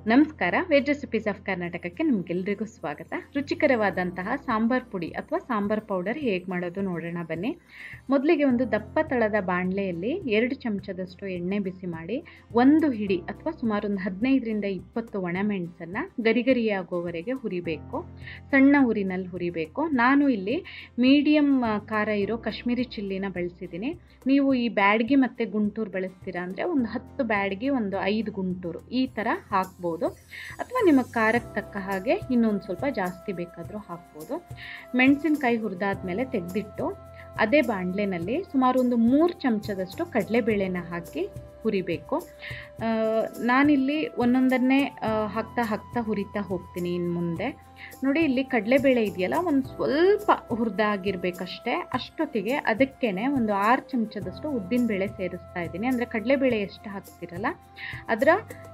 ನಮಸ್ಕಾರ veg recipes of ಕರ್ನಾಟಕಕ್ಕೆ ನಿಮಗೆಲ್ರಿಗೂ ಸ್ವಾಗತ ರುಚಿಕರವಾದಂತಹ ಸಾಂಬಾರ್ ಪುಡಿ ಅಥವಾ ಸಾಂಬಾರ್ ಪೌಡರ್ ಹೇಗೆ ಮಾಡೋದು ನೋಡೋಣ ಬನ್ನಿ ಮೊದಲಿಗೆ ಒಂದು ದಪ್ಪ ತಳದ ಬಾಣಲೆಯಲ್ಲಿ ಎರಡು ಚಮಚದಷ್ಟು ಎಣ್ಣೆ ಬಿಸಿ ಮಾಡಿ ಒಂದು ಹಿಡಿ ಅಥವಾ ಸುಮಾರು ಒಂದು ಹದಿನೈದರಿಂದ ಇಪ್ಪತ್ತು ಒಣಮೆಣಸನ್ನು ಗರಿಗರಿಯಾಗೋವರೆಗೆ ಹುರಿಬೇಕು ಸಣ್ಣ ಉರಿನಲ್ಲಿ ಹುರಿಬೇಕು ನಾನು ಇಲ್ಲಿ ಮೀಡಿಯಮ್ ಖಾರ ಇರೋ ಕಾಶ್ಮೀರಿ ಚಿಲ್ಲಿನ ಬಳಸಿದ್ದೀನಿ ನೀವು ಈ ಬ್ಯಾಡ್ಗಿ ಮತ್ತು ಗುಂಟೂರು ಬಳಸ್ತೀರಾ ಅಂದರೆ ಒಂದು ಹತ್ತು ಬ್ಯಾಡ್ಗಿ ಒಂದು ಐದು ಗುಂಟೂರು ಈ ಥರ ಹಾಕ್ಬೋದು ಅಥವಾ ನಿಮಗೆ ಖಾರಕ್ಕೆ ತಕ್ಕ ಹಾಗೆ ಇನ್ನೊಂದು ಸ್ವಲ್ಪ ಜಾಸ್ತಿ ಬೇಕಾದರೂ ಹಾಕ್ಬೋದು ಮೆಣಸಿನ್ಕಾಯಿ ಹುರಿದಾದ್ಮೇಲೆ ತೆಗೆದಿಟ್ಟು ಅದೇ ಬಾಣಲೆನಲ್ಲಿ ಸುಮಾರು ಒಂದು ಮೂರು ಚಮಚದಷ್ಟು ಕಡಲೆಬೇಳೆನ ಹಾಕಿ ಹುರಿಬೇಕು ಆ, ನಾನಿಲ್ಲಿ ಒಂದೊಂದನ್ನೇ ಆ, ಹಾಕ್ತಾ ಹಾಕ್ತಾ ಹುರಿತಾ ಹೋಗ್ತೀನಿ ಇನ್ನು ಮುಂದೆ ನೋಡಿ ಇಲ್ಲಿ ಕಡಲೆಬೇಳೆ ಇದೆಯಲ್ಲ ಒಂದು ಸ್ವಲ್ಪ ಹುರಿದಾಗಿರ್ಬೇಕಷ್ಟೇ ಅಷ್ಟೊತ್ತಿಗೆ ಅದಕ್ಕೇ ಒಂದು ಆರು ಚಮಚದಷ್ಟು ಉದ್ದಿನಬೇಳೆ ಸೇರಿಸ್ತಾ ಇದ್ದೀನಿ ಅಂದರೆ ಕಡಲೆಬೇಳೆ ಎಷ್ಟು ಹಾಕ್ತಿರಲ್ಲ ಅದರ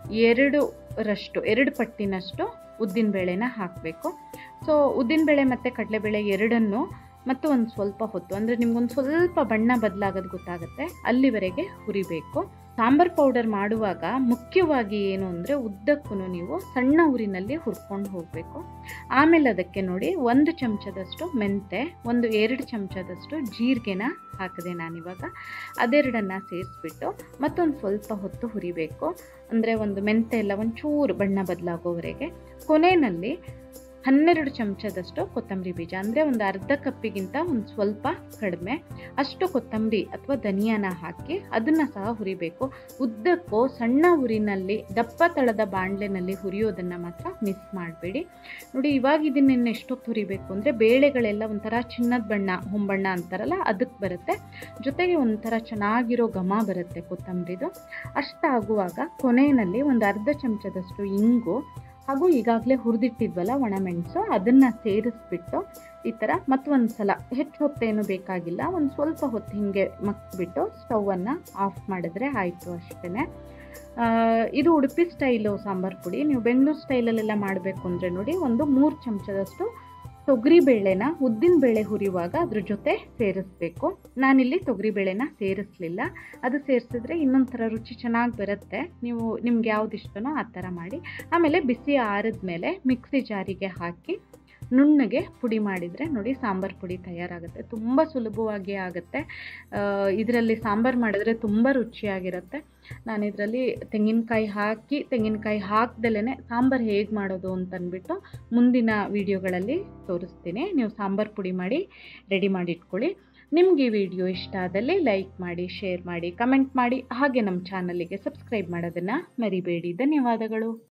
ಎರಡರಷ್ಟು ಎರಡು ಪಟ್ಟಿನಷ್ಟು ಉದ್ದಿನಬೇಳೆನ ಹಾಕಬೇಕು ಸೊ ಉದ್ದಿನಬೇಳೆ ಮತ್ತು ಕಡಲೆಬೇಳೆ ಎರಡನ್ನು ಮತ್ತು ಒಂದು ಸ್ವಲ್ಪ ಹೊತ್ತು ಅಂದರೆ ನಿಮ್ಗೊಂದು ಸ್ವಲ್ಪ ಬಣ್ಣ ಬದಲಾಗೋದು ಗೊತ್ತಾಗುತ್ತೆ ಅಲ್ಲಿವರೆಗೆ ಹುರಿಬೇಕು ಸಾಂಬಾರ್ ಪೌಡರ್ ಮಾಡುವಾಗ ಮುಖ್ಯವಾಗಿ ಏನು ಅಂದರೆ ಉದ್ದಕ್ಕೂ ನೀವು ಸಣ್ಣ ಉರಿನಲ್ಲಿ ಹುರ್ಕೊಂಡು ಹೋಗಬೇಕು ಆಮೇಲೆ ಅದಕ್ಕೆ ನೋಡಿ ಒಂದು ಚಮಚದಷ್ಟು ಮೆಂತೆ ಒಂದು ಎರಡು ಚಮಚದಷ್ಟು ಜೀರಿಗೆನ ಹಾಕಿದೆ ನಾನಿವಾಗ ಅದೆರಡನ್ನು ಸೇರಿಸ್ಬಿಟ್ಟು ಮತ್ತೊಂದು ಸ್ವಲ್ಪ ಹೊತ್ತು ಹುರಿಬೇಕು ಅಂದರೆ ಒಂದು ಮೆಂತೆ ಎಲ್ಲ ಒಂಚೂರು ಬಣ್ಣ ಬದಲಾಗೋವರೆಗೆ ಕೊನೆಯಲ್ಲಿ ಹನ್ನೆರಡು ಚಮಚದಷ್ಟು ಕೊತ್ತಂಬರಿ ಬೀಜ ಅಂದರೆ ಒಂದು ಅರ್ಧ ಕಪ್ಪಿಗಿಂತ ಒಂದು ಸ್ವಲ್ಪ ಕಡಿಮೆ ಅಷ್ಟು ಕೊತ್ತಂಬರಿ ಅಥವಾ ಧನಿಯಾನ ಹಾಕಿ ಅದನ್ನು ಸಹ ಹುರಿಬೇಕು ಉದ್ದಕ್ಕೂ ಸಣ್ಣ ಉರಿನಲ್ಲಿ ದಪ್ಪ ತಳದ ಬಾಣಲೆನಲ್ಲಿ ಹುರಿಯೋದನ್ನು ಮಾತ್ರ ಮಿಸ್ ಮಾಡಬೇಡಿ ನೋಡಿ ಇವಾಗ ಇದನ್ನೇನು ಎಷ್ಟೊತ್ತು ಹುರಿಬೇಕು ಅಂದರೆ ಬೇಳೆಗಳೆಲ್ಲ ಒಂಥರ ಚಿನ್ನದ ಬಣ್ಣ ಹೊಂಬಣ್ಣ ಅಂತಾರಲ್ಲ ಅದಕ್ಕೆ ಬರುತ್ತೆ ಜೊತೆಗೆ ಒಂಥರ ಚೆನ್ನಾಗಿರೋ ಘಮ ಬರುತ್ತೆ ಕೊತ್ತಂಬರಿದು ಅಷ್ಟಾಗುವಾಗ ಕೊನೆಯಲ್ಲಿ ಒಂದು ಅರ್ಧ ಚಮಚದಷ್ಟು ಇಂಗು ಹಾಗೂ ಈಗಾಗಲೇ ಹುರಿದಿಟ್ಟಿದ್ವಲ್ಲ ಒಣಮೆಣಸು ಅದನ್ನು ಸೇರಿಸ್ಬಿಟ್ಟು ಈ ಥರ ಮತ್ತೊಂದು ಸಲ ಹೆಚ್ಚು ಹೊತ್ತೇನು ಬೇಕಾಗಿಲ್ಲ ಒಂದು ಸ್ವಲ್ಪ ಹೊತ್ತು ಹೀಗೆ ಮಕ್ಬಿಟ್ಟು ಸ್ಟವನ್ನು ಆಫ್ ಮಾಡಿದ್ರೆ ಆಯಿತು ಅಷ್ಟೇ ಇದು ಉಡುಪಿ ಸ್ಟೈಲು ಸಾಂಬಾರು ಪುಡಿ ನೀವು ಬೆಂಗಳೂರು ಸ್ಟೈಲಲ್ಲೆಲ್ಲ ಮಾಡಬೇಕು ಅಂದರೆ ನೋಡಿ ಒಂದು ಮೂರು ಚಮಚದಷ್ಟು ತೊಗರಿಬೇಳೆನ ಉದ್ದಿನ ಬೇಳೆ ಹುರಿಯುವಾಗ ಅದ್ರ ಜೊತೆ ಸೇರಿಸ್ಬೇಕು ನಾನಿಲ್ಲಿ ತೊಗರಿಬೇಳೆನ ಸೇರಿಸಲಿಲ್ಲ ಅದು ಸೇರಿಸಿದ್ರೆ ಇನ್ನೊಂದು ಥರ ರುಚಿ ಚೆನ್ನಾಗಿ ಬರುತ್ತೆ ನೀವು ನಿಮ್ಗೆ ಯಾವ್ದು ಇಷ್ಟನೋ ಆ ಥರ ಮಾಡಿ ಆಮೇಲೆ ಬಿಸಿ ಆರಿದ್ಮೇಲೆ ಮಿಕ್ಸಿ ಜಾರಿಗೆ ಹಾಕಿ ನುಣ್ಣಗೆ ಪುಡಿ ಮಾಡಿದರೆ ನೋಡಿ ಸಾಂಬಾರು ಪುಡಿ ತಯಾರಾಗುತ್ತೆ ತುಂಬ ಸುಲಭವಾಗಿ ಆಗುತ್ತೆ ಇದರಲ್ಲಿ ಸಾಂಬಾರು ಮಾಡಿದ್ರೆ ತುಂಬ ರುಚಿಯಾಗಿರುತ್ತೆ ನಾನು ಇದರಲ್ಲಿ ತೆಂಗಿನಕಾಯಿ ಹಾಕಿ ತೆಂಗಿನಕಾಯಿ ಹಾಕ್ದಲೇ ಸಾಂಬಾರು ಹೇಗೆ ಮಾಡೋದು ಅಂತಂದ್ಬಿಟ್ಟು ಮುಂದಿನ ವಿಡಿಯೋಗಳಲ್ಲಿ ತೋರಿಸ್ತೀನಿ ನೀವು ಸಾಂಬಾರು ಪುಡಿ ಮಾಡಿ ರೆಡಿ ಮಾಡಿ ಇಟ್ಕೊಳ್ಳಿ ನಿಮ್ಗೆ ಈ ವಿಡಿಯೋ ಇಷ್ಟ ಆದಲ್ಲಿ ಲೈಕ್ ಮಾಡಿ ಶೇರ್ ಮಾಡಿ ಕಮೆಂಟ್ ಮಾಡಿ ಹಾಗೆ ನಮ್ಮ ಚಾನಲಿಗೆ ಸಬ್ಸ್ಕ್ರೈಬ್ ಮಾಡೋದನ್ನು ಮರಿಬೇಡಿ ಧನ್ಯವಾದಗಳು